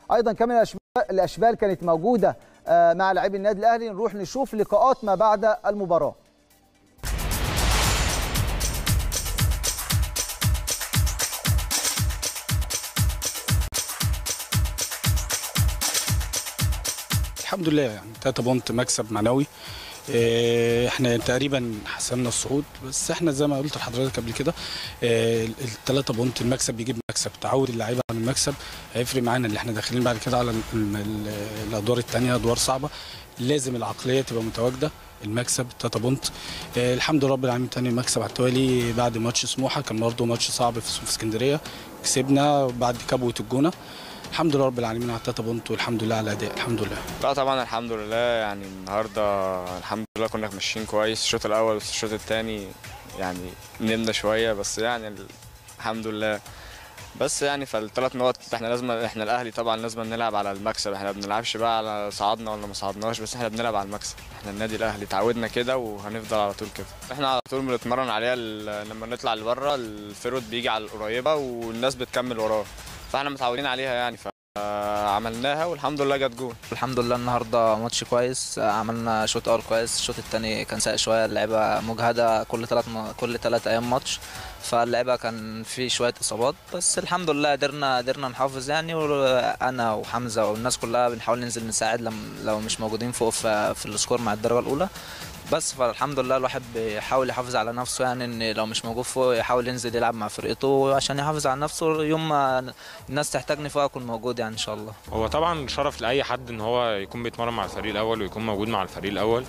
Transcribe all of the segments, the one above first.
ايضا كمان الأشبال- الاشبال كانت موجوده آه، مع لاعبي النادي الاهلي نروح نشوف لقاءات ما بعد المباراه الحمد لله يعني 3 بونت مكسب معنوي إيه، احنا تقريبا حسمنا الصعود بس احنا زي ما قلت لحضرتك قبل كده الثلاثة بونت المكسب بيجيب مكسب تعود اللعيبه على المكسب هيفرق معانا اللي احنا داخلين بعد كده على ال- ال- الادوار الثانيه ادوار صعبه لازم العقليه تبقى متواجده المكسب 3 بونت إيه، الحمد لله رب العالمين تاني مكسب على التوالي بعد ماتش سموحه كان برضه ماتش صعب في في اسكندريه كسبنا بعد كبوه الجونه الحمد لله رب العالمين على 3 بونت والحمد لله على الاداء الحمد لله لا طبعا الحمد لله يعني النهارده الحمد لله كنا ماشيين كويس الشوط الاول والشوط الثاني يعني نمنا شويه بس يعني ال- الحمد لله بس يعني فالثلاث نقط احنا لازم احنا الاهلي طبعا لازم نلعب على المكسب احنا ما بنلعبش بقى على صعدنا ولا ما صعدناش بس احنا بنلعب على المكسب احنا النادي الاهلي تعودنا كده وهنفضل على طول كده احنا على طول بنتمرن عليها ال- لما نطلع لبره الفيرود بيجي على القريبه والناس بتكمل وراه فاحنا متعودين عليها يعني فعملناها والحمد لله جت جول الحمد لله النهارده ماتش كويس عملنا شوط اول كويس الشوط الثاني كان ساقع شويه اللعيبه مجهده كل ثلاث كل ثلاث ايام ماتش فاللعيبه كان في شويه اصابات بس الحمد لله قدرنا قدرنا نحافظ يعني وانا وحمزه والناس كلها بنحاول ننزل نساعد لم لو مش موجودين فوق في, في السكور مع الدرجه الاولى بس فالحمد لله الواحد بيحاول يحافظ على نفسه يعني ان لو مش موجود فوق يحاول ينزل يلعب مع فرقته عشان يحافظ على نفسه يوم ما الناس تحتاجني فوق اكون موجود يعني ان شاء الله هو طبعا شرف لاي حد ان هو يكون بيتمرن مع الفريق الاول ويكون موجود مع الفريق الاول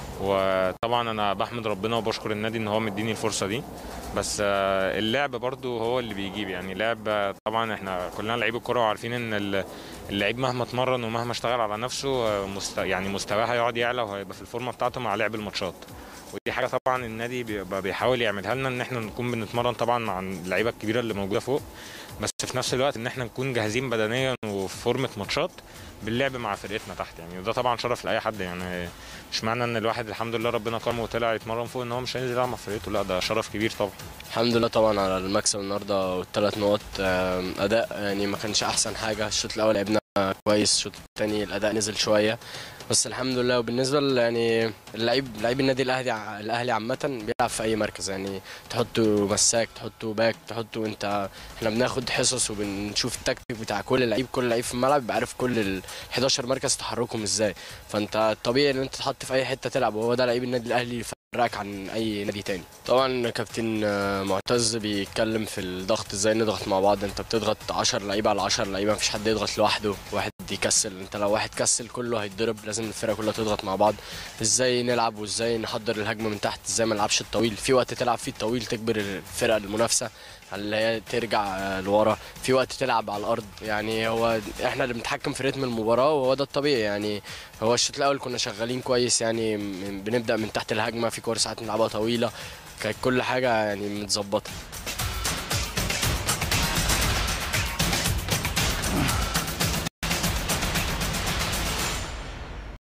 وطبعا انا بحمد ربنا وبشكر النادي ان هو مديني الفرصه دي بس آه، اللعب برضو هو اللي بيجيب يعني لعب آه، طبعا احنا كلنا لعيب الكوره وعارفين ان ال- اللعيب مهما اتمرن ومهما اشتغل على نفسه آه، مست... يعني مستواه هيقعد يعلى وهيبقى في الفورمه بتاعته مع لعب الماتشات ودي حاجه طبعا النادي بيبقى بيحاول يعملها لنا ان احنا نكون بنتمرن طبعا مع اللعيبه الكبيره اللي موجوده فوق بس في نفس الوقت ان احنا نكون جاهزين بدنيا وفي فورمه ماتشات باللعب مع فرقتنا تحت يعني وده طبعا شرف لاي حد يعني مش معنى ان الواحد الحمد لله ربنا كرمه وطلع يتمرن فوق ان هو مش هينزل يلعب مع فرقته لا ده شرف كبير طبعا الحمد لله طبعا على المكسب النهارده والثلاث نقط آم، اداء يعني ما كانش احسن حاجه الشوط الاول لعبنا كويس الشوط الثاني الاداء نزل شويه بس الحمد لله وبالنسبه ل- يعني اللعيب لعيب النادي الاهلي ع- الاهلي عامه بيلعب في اي مركز يعني تحطه مساك تحطه باك تحطه انت احنا بناخد حصص وبنشوف التكتيك بتاع كل لعيب كل لعيب في الملعب بيبقى عارف كل ال 11 مركز تحركهم ازاي فانت طبيعي ان انت تتحط في اي حته تلعب وهو ده لعيب النادي الاهلي يفرقك عن اي نادي تاني طبعا كابتن آه، معتز بيتكلم في الضغط ازاي نضغط مع بعض انت بتضغط 10 لعيبه على 10 لعيبه مفيش حد يضغط لوحده واحد يكسل انت لو واحد كسل كله هيتضرب لازم الفرقه كلها تضغط مع بعض ازاي نلعب وازاي نحضر الهجمه من تحت ازاي ما نلعبش الطويل في وقت تلعب فيه الطويل تجبر الفرقه المنافسه اللي هي ترجع آه، لورا في وقت تلعب على الارض يعني هو احنا اللي بنتحكم في رتم المباراه وهو ده الطبيعي يعني هو الشوط الاول كنا شغالين كويس يعني من- بنبدا من تحت الهجمه في كور ساعات نلعبها طويله كانت كل حاجه يعني متظبطه